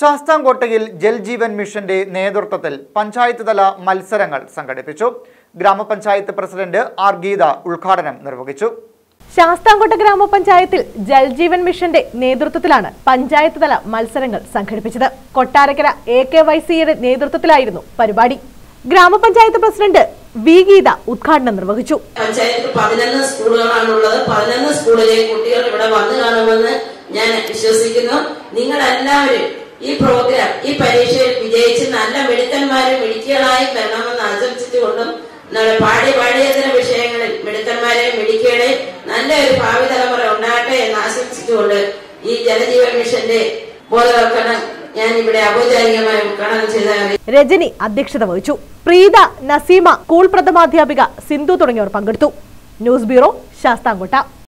ശാസ്താംകോട്ടയിൽ ജൽജീവൻ മിഷന്റെ നേതൃത്വത്തിൽ പഞ്ചായത്ത് തല മത്സരങ്ങൾ സംഘടിപ്പിച്ചു ഗ്രാമപഞ്ചായത്ത് പ്രസിഡന്റ് ആർ ഗീത ഉദ്ഘാടനം നിർവഹിച്ചു ശാസ്താംകോട്ട ഗ്രാമപഞ്ചായത്തിൽ ജൽജീവൻ മിഷന്റെ നേതൃത്വത്തിലാണ് പഞ്ചായത്ത് തല മത്സരങ്ങൾ സംഘടിപ്പിച്ചത് കൊട്ടാരക്കര എ കെ വൈ സിയുടെ നേതൃത്വത്തിലായിരുന്നു പരിപാടി ഗ്രാമപഞ്ചായത്ത് പ്രസിഡന്റ് വി ഗീത ഉദ്ഘാടനം നിർവഹിച്ചു പഞ്ചായത്തിൽ പതിനൊന്ന് സ്കൂളുകളാണുള്ളത് പതിനൊന്ന് സ്കൂളിലെ കുട്ടികൾ ഇവിടെ വന്നു കാണുമെന്ന് ഞാൻ വിശ്വസിക്കുന്നു നിങ്ങൾ എല്ലാവരും ഈ പ്രോഗ്രാം ഈ പരീക്ഷയിൽ വിജയിച്ച് നല്ല മിടുക്കന്മാരും മിടുക്കികളായി വരണമെന്ന് ആശംസിച്ചുകൊണ്ടും നമ്മുടെ പാഠ്യ പാഠ്യേതര വിഷയങ്ങളിൽ മിടുക്കന്മാരെ മിടുക്കികളെ നല്ലൊരു ഭാവി തലമുറ ഉണ്ടാകട്ടെ എന്ന് ആശംസിച്ചുകൊണ്ട് ഈ ജലജീവൻ മിഷന്റെ ബോധവൽക്കരണം ഞാൻ ഇവിടെ ഔപചാരികമായി ഉദ്ഘാടനം ചെയ്ത രജനി അധ്യക്ഷത വഹിച്ചു പ്രീത നസീമ സ്കൂൾ പ്രഥമാധ്യാപിക സിന്ധു തുടങ്ങിയവർ പങ്കെടുത്തു ന്യൂസ് ബ്യൂറോ ശാസ്താംകോട്ട